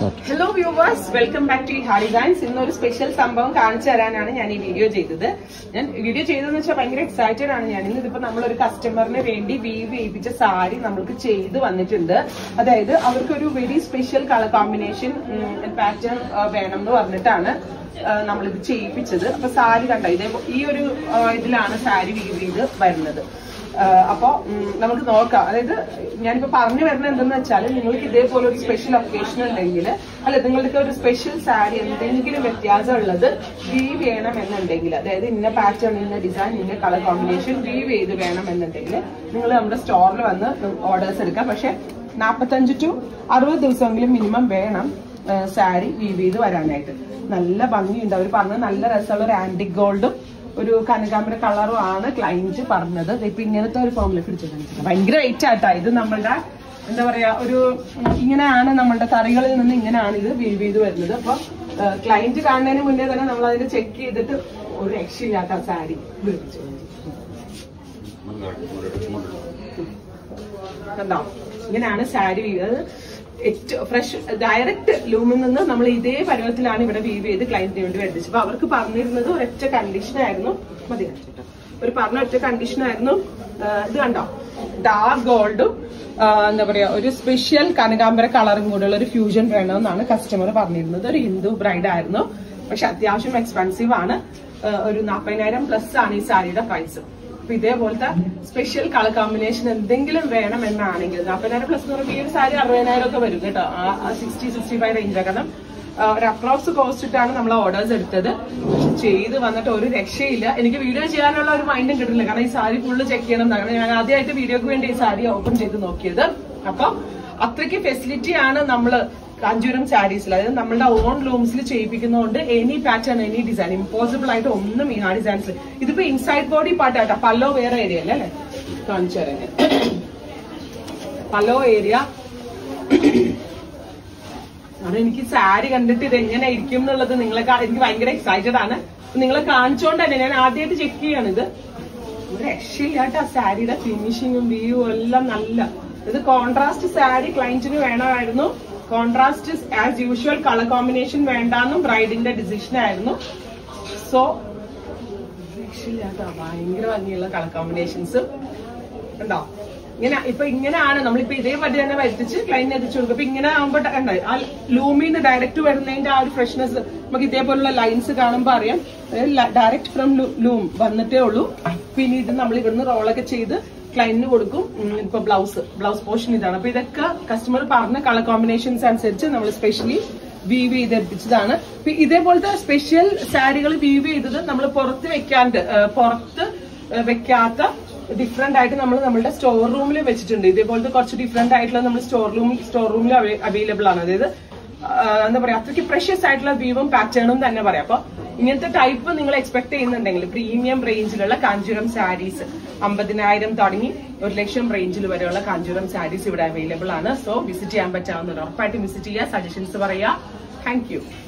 Start hello viewers welcome back to ഹാ designs ഇന്ന് ഒരു സ്പെഷ്യൽ സംഭവം കാണിച്ചു തരാനാണ് ഞാൻ ഈ വീഡിയോ ചെയ്തത് ഞാൻ വീഡിയോ ചെയ്തതെന്ന് വെച്ചാൽ ഭയങ്കര എക്സൈറ്റഡ് ആണ് ഞാൻ ഇന്ന് ഇതിപ്പോ നമ്മളൊരു കസ്റ്റമറിന് വേണ്ടി വീവ് ചെയ്യിപ്പിച്ച സാരി നമ്മൾക്ക് ചെയ്ത് വന്നിട്ടുണ്ട് അതായത് അവർക്കൊരു very special colour combination pattern വേണം എന്ന് പറഞ്ഞിട്ടാണ് ആ, നമ്മളിത് ചെയ്യിപ്പിച്ചത് അപ്പൊ സാരി കണ്ട ഇതേ ഈ ഒരു ആ, ഇതിലാണ് സാരി വീവ് ചെയ്ത് വരുന്നത് ആഹ് അപ്പൊ ഉം, നമുക്ക് നോക്കാം അതായത് ഞാനിപ്പോ പറഞ്ഞു വരുന്നത് എന്തെന്ന് വെച്ചാൽ നിങ്ങൾക്ക് ഇതേപോലെ ഒരു സ്പെഷ്യൽ ഒക്കേഷൻ ഉണ്ടെങ്കിൽ അല്ല നിങ്ങൾക്ക് ഒരു സ്പെഷ്യൽ സാരി എന്തെങ്കിലും വ്യത്യാസം ഉള്ളത് വീവ് ചെയ്യണം എന്നുണ്ടെങ്കിൽ അതായത് ഇന്ന പാറ്റേൺ ഇന്ന ഡിസൈൻ ഇന്ന കളർ കോമ്പിനേഷൻ വീവ് ചെയ്ത് വേണം എന്നുണ്ടെങ്കിൽ നിങ്ങൾ നമ്മുടെ സ്റ്റോറിൽ വന്ന് ഓർഡേഴ്സ് എടുക്കാം പക്ഷെ നാൽപ്പത്തഞ്ച് ടു അറുപത് ദിവസമെങ്കിലും മിനിമം വേണം സാരി വീവ് ചെയ്ത് വരാനായിട്ട് നല്ല ഭംഗിയുണ്ട് അവർ പറഞ്ഞത് നല്ല രസമുള്ള ഒരു ആന്റിക് ഗോൾഡും ഒരു കനകാമ്പര കളറും ആണ് ക്ലൈന്റ് പറഞ്ഞത് ദേ ഇപ്പൊ ഇങ്ങനത്തെ ഒരു ഫോമിൽ പിടിച്ചിട്ടുണ്ട് ഭയങ്കര വെയിറ്റ് ആട്ടാ ഇത് നമ്മളുടെ എന്താ പറയാ ഒരു ഉം, ഇങ്ങനെയാണ് നമ്മളുടെ കറികളിൽ നിന്ന് ഇങ്ങനെയാണ് ഇത് വീവ് ചെയ്ത് വരുന്നത് അപ്പൊ ക്ലൈന്റ് കാണുന്നതിന് മുന്നേ തന്നെ നമ്മൾ അതിന് ചെക്ക് ചെയ്തിട്ട് ഒരു രക്ഷയില്ലാത്ത സാരി മേടിച്ചു കണ്ടോ ഇങ്ങനെയാണ് സാരി വീവ് അത് ഏറ്റവും ഫ്രഷ് ഡയറക്റ്റ് ലൂമിൽ നിന്ന് നമ്മൾ ഇതേ പരുവത്തിലാണ് ഇവിടെ വീവ് ചെയ്ത് ക്ലയന്റിന് വേണ്ടി വരുന്നത് അപ്പൊ അവർക്ക് പറഞ്ഞിരുന്നത് ഒരൊറ്റ കണ്ടീഷൻ ആയിരുന്നു മതി കാണിച്ചോട്ടോ. ഒരു പറഞ്ഞ ഒറ്റ കണ്ടീഷൻ ആയിരുന്നു ആ, ഇത് കണ്ടോ ഡാർക്ക് ഗോൾഡും എന്താ പറയാ ഒരു സ്പെഷ്യൽ കനകാംബര കളറും കൂടെയുള്ള ഒരു ഫ്യൂഷൻ വേണമെന്നാണ് കസ്റ്റമർ പറഞ്ഞിരുന്നത് ഒരു ഹിന്ദു ബ്രൈഡ് ആയിരുന്നു പക്ഷെ അത്യാവശ്യം എക്സ്പെൻസീവ് ആണ് ആ, ഒരു നാൽപ്പതിനായിരം പ്ലസ് ആണ് ഈ സാരിയുടെ പ്രൈസ് അപ്പൊ ഇതേപോലത്തെ സ്പെഷ്യൽ കളർ കോമ്പിനേഷൻ എന്തെങ്കിലും വേണം എന്നാണെങ്കിൽ നാൽപ്പതിനായിരം പ്ലസ് എന്ന് പറയുമ്പോൾ ഈ ഒരു സാരി അറുപതിനായിരം ഒക്കെ വരും കേട്ടോ ആ സിക്സ്റ്റി സിക്സ്റ്റി ഫൈവ് റേഞ്ച് കാരണം ആ, ഒരു അപ്രോക്സ് കോസ്റ്റ് ഇട്ടാണ് നമ്മൾ ഓർഡേഴ്സ് എടുത്തത് പക്ഷെ ചെയ്ത് വന്നിട്ട് ഒരു രക്ഷയില്ല എനിക്ക് വീഡിയോ ചെയ്യാനുള്ള ഒരു മൈൻഡും കിട്ടില്ല കാരണം ഈ സാരി ഫുള്ള് ചെക്ക് ചെയ്യണം എന്നാണ് കാരണം ഞാൻ ആദ്യമായിട്ട് വീഡിയോക്ക് വേണ്ടി ഈ സാരി ഓപ്പൺ ചെയ്ത് നോക്കിയത് അപ്പൊ അത്രയ്ക്ക് ഫെസിലിറ്റി ആണ് നമ്മള് കാഞ്ചൂരം സാരീസിൽ അതായത് നമ്മളുടെ ഓൺ ലൂംസിൽ ചെയ്യിപ്പിക്കുന്നതുകൊണ്ട് any pattern any design impossible ആയിട്ട് ഒന്നും ഈ ആ ഡിസൈൻസിൽ ഇതിപ്പോ ഇൻസൈഡ് ബോഡി പാർട്ടായിട്ടാ പല്ലോ വേറെ ഏരിയ അല്ലേ അല്ലേ കാണിച്ചു തരാം ഞാൻ. പല്ലോ ഏരിയ അവിടെ എനിക്ക് സാരി കണ്ടിട്ട് ഇത് എങ്ങനെ ഇരിക്കും എന്നുള്ളത് നിങ്ങളെ കാ- എനിക്ക് ഭയങ്കര എക്സൈറ്റഡ് ആണ് അപ്പൊ നിങ്ങളെ കാണിച്ചോണ്ട് തന്നെ ഞാൻ ആദ്യമായിട്ട് ചെക്ക് ചെയ്യാണ് ഇത് ഒരു രക്ഷയില്ലാട്ടോ ആ സാരിയുടെ ഫിനിഷിങ്ങും വ്യൂവും എല്ലാം നല്ല ഇത് കോൺട്രാസ്റ്റ് സാരി ക്ലയന്റിന് വേണമായിരുന്നു contrast as usual colour combination വേണ്ടാന്നും ബ്രൈഡിന്റെ ഡിസിഷൻ ആയിരുന്നു സോ രക്ഷയില്ലാത്ത ഭയങ്കര ഭംഗിയുള്ള കളർ കോമ്പിനേഷൻസ് ഉണ്ടോ ഇങ്ങനെ ഇപ്പൊ ഇങ്ങനെയാണ് നമ്മളിപ്പോ ഇതേ പറ്റി തന്നെ വരുത്തിച്ച് ക്ലൈന്റ് എത്തിച്ചു കൊടുക്കും ഇപ്പൊ ഇങ്ങനെ ആകുമ്പോ കണ്ടോ ആ ലൂമിന്ന് ഡയറക്റ്റ് വരുന്നതിന്റെ ആ ഒരു ഫ്രഷ്നെസ് നമുക്ക് ഇതേപോലുള്ള ലൈൻസ് കാണുമ്പോ അറിയാം ഡയറക്റ്റ് ഫ്രം ലൂം വന്നിട്ടേ ഉള്ളൂ പിന്നെ ഇത് നമ്മൾ ഇവിടുന്ന് റോളൊക്കെ ചെയ്ത് ക്ലൈന്റിന് കൊടുക്കും ഉം, ഇപ്പൊ ബ്ലൗസ് ബ്ലൗസ് പോർഷൻ ഇതാണ് അപ്പൊ ഇതൊക്കെ കസ്റ്റമർ പറഞ്ഞ കളർ കോമ്പിനേഷൻസ് അനുസരിച്ച് നമ്മൾ സ്പെഷ്യലി വീവ് ചെയ്തെടുപ്പിച്ചതാണ് ഇപ്പൊ ഇതേപോലത്തെ സ്പെഷ്യൽ സാരികൾ വീവ് ചെയ്തത് നമ്മൾ പുറത്ത് വെക്കാണ്ട് ആ, പുറത്ത് ആ, വെക്കാത്ത ഡിഫറെന്റ് ആയിട്ട് നമ്മൾ നമ്മുടെ സ്റ്റോർ റൂമിൽ വെച്ചിട്ടുണ്ട് ഇതേപോലത്തെ കുറച്ച് ഡിഫറെന്റ് ആയിട്ടുള്ള നമ്മൾ സ്റ്റോർ റൂമിൽ സ്റ്റോർ റൂമിൽ അവൈലബിൾ ആണ് അതായത് ആ, എന്താ പറയാ അത്രയ്ക്ക് പ്രഷ്യസ് ആയിട്ടുള്ള വ്യൂവും പാറ്റേണും തന്നെ പറയാം അപ്പൊ ഇങ്ങനത്തെ ടൈപ്പ് നിങ്ങൾ എക്സ്പെക്ട് ചെയ്യുന്നുണ്ടെങ്കിൽ പ്രീമിയം റേഞ്ചിലുള്ള കാഞ്ചുരം സാരീസ് അമ്പതിനായിരം തുടങ്ങി ഒരു ലക്ഷം റേഞ്ചിൽ വരെയുള്ള കാഞ്ചുരം സാരീസ് ഇവിടെ അവൈലബിൾ ആണ് സോ വിസിറ്റ് ചെയ്യാൻ പറ്റാവുന്ന ഉറപ്പായിട്ട് വിസിറ്റ് ചെയ്യുക സജഷൻസ് പറയുക താങ്ക് യു